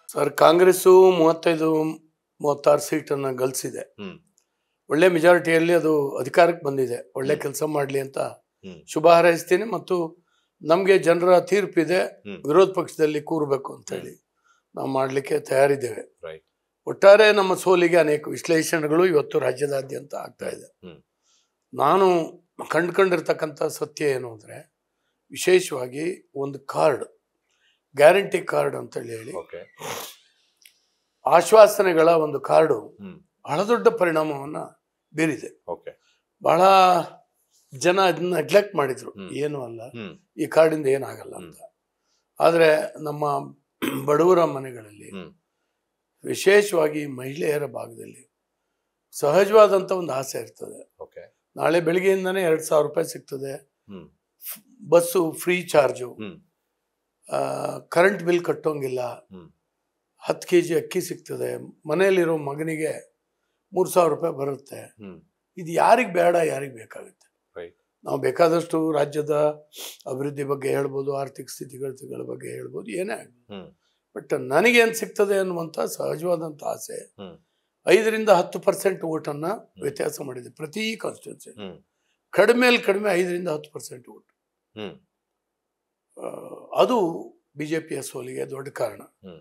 Sir Congress ಮೂವತ್ತೈದು ಮೂವತ್ತಾರು ಸೀಟನ್ನು ಗಳಿಸಿದೆ ಹ್ಮ್. ಒಳ್ಳೆ ಮೆಜಾರಿಟಿಯಲ್ಲಿ ಅದು ಅಧಿಕಾರಕ್ಕೆ ಬಂದಿದೆ ಒಳ್ಳೆ ಹ್ಮ್. ಕೆಲಸ ಮಾಡಲಿ ಅಂತ ಹ್ಮ್. ಶುಭ ಹಾರೈಸ್ತೀನಿ ಮತ್ತು ನಮಗೆ ಜನರ ತೀರ್ಪಿದೆ ಹ್ಮ್. ವಿರೋಧ ಪಕ್ಷದಲ್ಲಿ ಕೂರಬೇಕು ಅಂತೇಳಿ ನಾವು ಮಾಡಲಿಕ್ಕೆ ತಯಾರಿದ್ದೇವೆ Right. ಒಟ್ಟಾರೆ ನಮ್ಮ ಸೋಲಿಗೆ ಅನೇಕ ವಿಶ್ಲೇಷಣೆಗಳು ಇವತ್ತು ರಾಜ್ಯದಾದ್ಯಂತ ಆಗ್ತಾ ಇದೆ ಹ್ಮ್. ನಾನು ಕಂಡುಕೊಂಡಿರ್ತಕ್ಕಂಥ ಸತ್ಯ ಏನು ಅಂದರೆ ವಿಶೇಷವಾಗಿ ಒಂದು ಕಾರ್ಡ್ ಗ್ಯಾರಂಟಿ ಕಾರ್ಡ್ ಅಂತೇಳಿ ಹೇಳಿ ಓಕೆ ಆಶ್ವಾಸನೆಗಳ ಒಂದು ಕಾರ್ಡು ಹ್ಮ್. ಬಹಳ ದೊಡ್ಡ ಪರಿಣಾಮವನ್ನ ಬೀರಿದೆ ಓಕೆ ಬಹಳ ಜನ ಅದನ್ನ ನೆಗ್ಲೆಕ್ಟ್ ಮಾಡಿದ್ರು ಹ್ಮ್. ಏನು ಅಲ್ಲ ಹ್ಮ್ ಈ ಕಾರ್ಡಿಂದ ಏನಾಗಲ್ಲ ಅಂತ ಆದರೆ ನಮ್ಮ ಬಡವರ ಮನೆಗಳಲ್ಲಿ ಹ್ಮ್. ವಿಶೇಷವಾಗಿ ಮಹಿಳೆಯರ ಭಾಗದಲ್ಲಿ ಸಹಜವಾದಂಥ ಒಂದು ಆಸೆ ಇರ್ತದೆ ಓಕೆ ನಾಳೆ ಬೆಳಿಗ್ಗೆಯಿಂದನೇ ಎರಡು ಸಾವಿರ ರೂಪಾಯಿ ಸಿಗ್ತದೆ ಹ್ಮ್ ಬಸ್ಸು ಫ್ರೀ ಚಾರ್ಜು ಹ್ಮ್ ಕರೆಂಟ್ ಬಿಲ್ ಕಟ್ಟೋಂಗಿಲ್ಲ ಹ್ಮ್. ಹತ್ತು ಕೆ ಜಿ ಅಕ್ಕಿ ಸಿಗ್ತದೆ ಮನೆಯಲ್ಲಿರೋ ಮಗನಿಗೆ ಮೂರು ಸಾವಿರ ರೂಪಾಯಿ ಬರುತ್ತೆ ಹ್ಮ್ ಇದು ಯಾರಿಗೆ ಬೇಡ ಯಾರಿಗೆ ಬೇಕಾಗುತ್ತೆ Right. ನಾವು ಬೇಕಾದಷ್ಟು ರಾಜ್ಯದ ಅಭಿವೃದ್ಧಿ ಬಗ್ಗೆ ಹೇಳ್ಬೋದು ಆರ್ಥಿಕ ಸ್ಥಿತಿಗತಿಗಳ ಬಗ್ಗೆ ಹೇಳ್ಬೋದು ಏನೇ ಆಗ್ಬೋದು ಹ್ಮ್ ಬಟ್ ನನಗೇನು ಸಿಗ್ತದೆ ಅನ್ನುವಂಥ ಸಹಜವಾದಂಥ ಆಸೆ ಹ್ಮ್. ಐದರಿಂದ ಹತ್ತು ಪರ್ಸೆಂಟ್ ಓಟನ್ನು ವ್ಯತ್ಯಾಸ ಮಾಡಿದೆ ಪ್ರತಿ ಕಾನ್ಸ್ಟಿಟ್ಯೂನ್ಸಿ ಹ್ಮ್ ಕಡಿಮೆಯಲ್ಲಿ ಕಡಿಮೆ ಐದರಿಂದ ಹತ್ತು ಪರ್ಸೆಂಟ್ ಓಟ್ ಹ್ಮ್ ಆ, ಅದು ಬಿ ಜೆ ಪಿಯ ಸೋಲಿಗೆ ದೊಡ್ಡ ಕಾರಣ ಹ್ಮ್